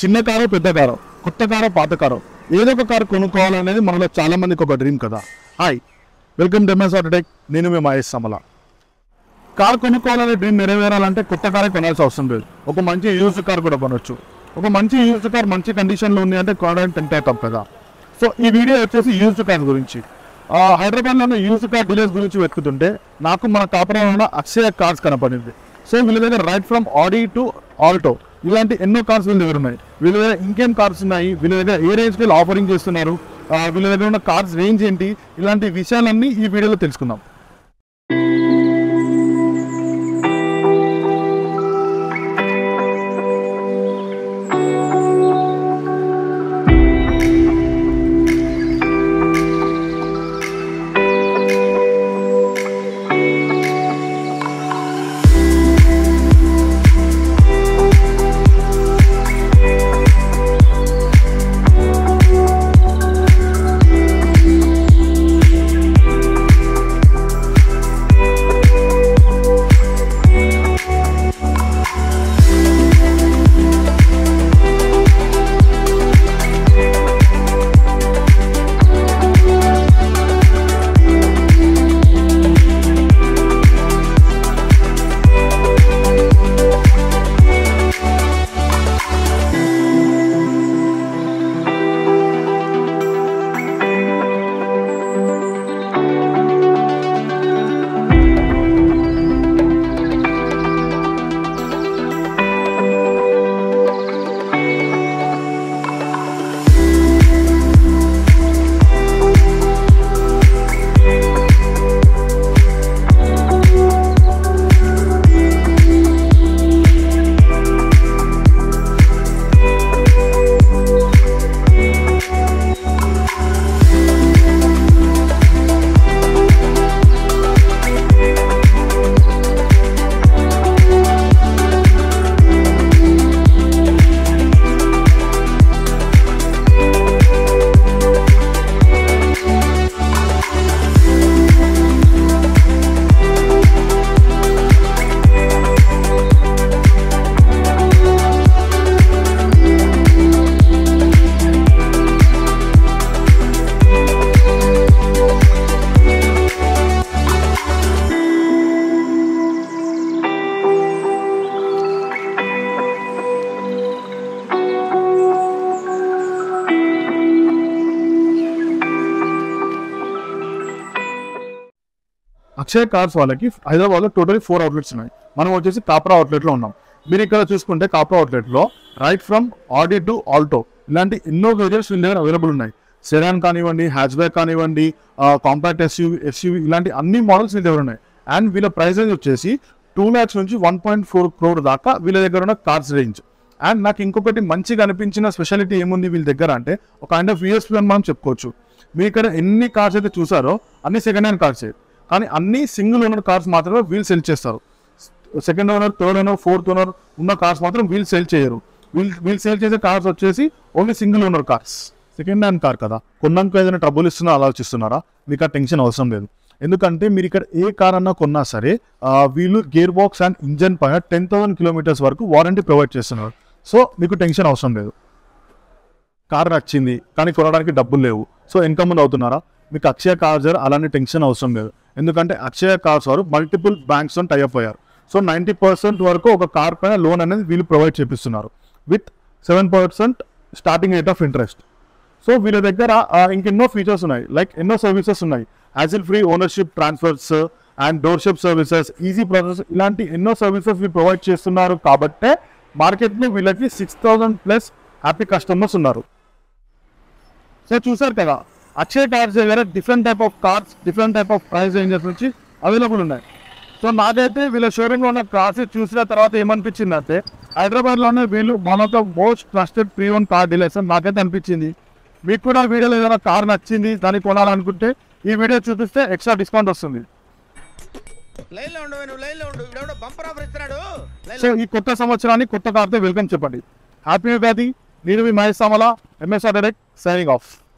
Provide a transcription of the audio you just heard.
చిన్న కారు పెద్ద కారు కొత్త కారు పాత కారు ఏదో ఒక కారు కొనుక్కోవాలనేది మనలో చాలా మందికి ఒక డ్రీమ్ కదా hi welcome to MS Autotech నేను మీ మహేష్ సమల కార్ కొనుక్కోవాలనే డ్రీమ్ నెరవేరాలంటే కొత్త కారే కొనాల్సిన అవసరం లేదు ఒక మంచి యూజ్ కార్ కూడా కొనొచ్చు ఒక మంచి యూజ్ కార్ మంచి కండిషన్లో ఉంది అంటే కొనడానికి టెంట్ అవుతాం కదా సో ఈ వీడియో వచ్చేసి యూజ్ కార్ గురించి ఆ, హైదరాబాద్లోనే యూజ్ కార్ డీలర్స్ గురించి వెతుకుతుంటే నాకు మన కాపురంలో అక్షయ కార్స్ కనపడింది సో వీళ్ళ దగ్గర right from Audi to Alto ఇలాంటి ఎన్నో కార్స్ వీళ్ళ దగ్గర ఉన్నాయి వీళ్ళ దగ్గర ఇంకేం కార్స్ ఉన్నాయి వీళ్ళ దగ్గర ఏ రేంజ్కి వీళ్ళు ఆఫరింగ్ చేస్తున్నారు ఆ, వీళ్ళ దగ్గర ఉన్న కార్స్ రేంజ్ ఏంటి ఇలాంటి విషయాలన్నీ ఈ వీడియోలో తెలుసుకుందాం అక్షయ్ కార్స్ వాళ్ళకి హైదరాబాద్లో టోటలీ ఫోర్ అవుట్లెట్స్ ఉన్నాయి మనం వచ్చేసి కాప్రా అవుట్లెట్లో ఉన్నాం మీరు ఇక్కడ చూసుకుంటే కాప్రా అవుట్లెట్లో right from Audi to Alto ఇలాంటి ఎన్నో వేరియర్స్ వీళ్ళ దగ్గర అవైలబుల్ ఉన్నాయి సెరాన్ కానివ్వండి హ్యాచ్ బ్యాక్ కానివ్వండి కాంపాక్ట్ ఎస్యూవి ఎస్యూవి ఇలాంటి అన్ని మోడల్స్ వీళ్ళ దగ్గర ఉన్నాయి అండ్ వీళ్ళ ప్రైస్ రేంజ్ వచ్చేసి టూ ల్యాక్స్ నుంచి వన్ పాయింట్ ఫోర్ క్రోర్ దాకా వీళ్ళ దగ్గర ఉన్న కార్స్ రేంజ్ అండ్ నాకు ఇంకొకటి మంచిగా అనిపించిన స్పెషాలిటీ ఏముంది వీళ్ళ దగ్గర అంటే ఒక కైండ్ ఆఫ్ యూఎస్పీ అని మనం చెప్పుకోవచ్చు మీరు ఇక్కడ ఎన్ని కార్స్ అయితే చూసారో అన్ని సెకండ్ హ్యాండ్ కార్సే కానీ అన్ని సింగిల్ ఓనర్ కార్స్ మాత్రమే వీల్ సెల్ చేస్తారు second owner third owner fourth owner ఉన్న కార్స్ మాత్రం వీల్ సేల్ చేయరు వీల్ వీల్ సేల్ చేసే కార్స్ వచ్చేసి only single owner cars second hand car కదా కొన్నాక ఏదైనా ట్రబుల్ ఇస్తున్నా ఆలోచిస్తున్నారా మీకు ఆ టెన్షన్ అవసరం లేదు ఎందుకంటే మీరు ఇక్కడ ఏ కార్ అన్నా కొన్నా సరే ఆ, వీళ్ళు గేర్ బాక్స్ అండ్ ఇంజన్ పైన టెన్ థౌసండ్ కిలోమీటర్స్ వరకు వారంటీ ప్రొవైడ్ చేస్తున్నారు సో మీకు టెన్షన్ అవసరం లేదు కార్ నచ్చింది కానీ కొనడానికి డబ్బులు లేవు సో ఇంకా ముందు అవుతున్నారా మీకు అక్షయ కార్స్ అలాంటి టెన్షన్ అవసరం లేదు ఎందుకంటే అక్షయ కార్స్ వారు మల్టిపుల్ బ్యాంక్స్ తో టైఅప్ అయ్యారు సో నైంటీ పర్సెంట్ వరకు ఒక కార్ పైన లోన్ అనేది వీళ్ళు ప్రొవైడ్ చేపిస్తున్నారు with seven percent starting rate of interest so వీళ్ళ దగ్గర ఆ, ఇంకెన్నో ఫీచర్స్ ఉన్నాయి లైక్ ఎన్నో సర్వీసెస్ ఉన్నాయి hassle free ownership transfers and doorstep services easy process ఇలాంటి ఎన్నో సర్వీసెస్ వీళ్ళు ప్రొవైడ్ చేస్తున్నారు కాబట్టే మార్కెట్లో వీళ్ళకి six thousand plus happy customers ఉన్నారు సో చూసారు కదా అక్షయ్ కార్స్ దగ్గర different type of cars different type of price ranges నుంచి అవైలబుల్ ఉన్నాయి సో నాకైతే వీళ్ళ షోరూమ్లో ఉన్న కార్స్ చూసిన తర్వాత ఏమనిపించింది అంటే హైదరాబాద్లోనే వీళ్ళు one of the most trusted preowned car dealers అని నాకైతే అనిపించింది మీకు కూడా వీడియోలో ఏదైనా కార్ నచ్చింది దాన్ని కొనాలనుకుంటే ఈ వీడియో చూపిస్తే ఎక్స్ట్రా డిస్కౌంట్ వస్తుంది లైన్ లో ఉండు నువ్వు లైన్ లో ఉండు ఇవిడెవడో బంపర్ ఆఫర్ ఇస్తున్నాడు లైన్ సో ఈ కొత్త సంవత్సరాన్ని కొత్త కార్తో వెల్కమ్ చెప్పండి హ్యాపీ ఉగాది నేను మీ Mahesh Samala MSR direct signing of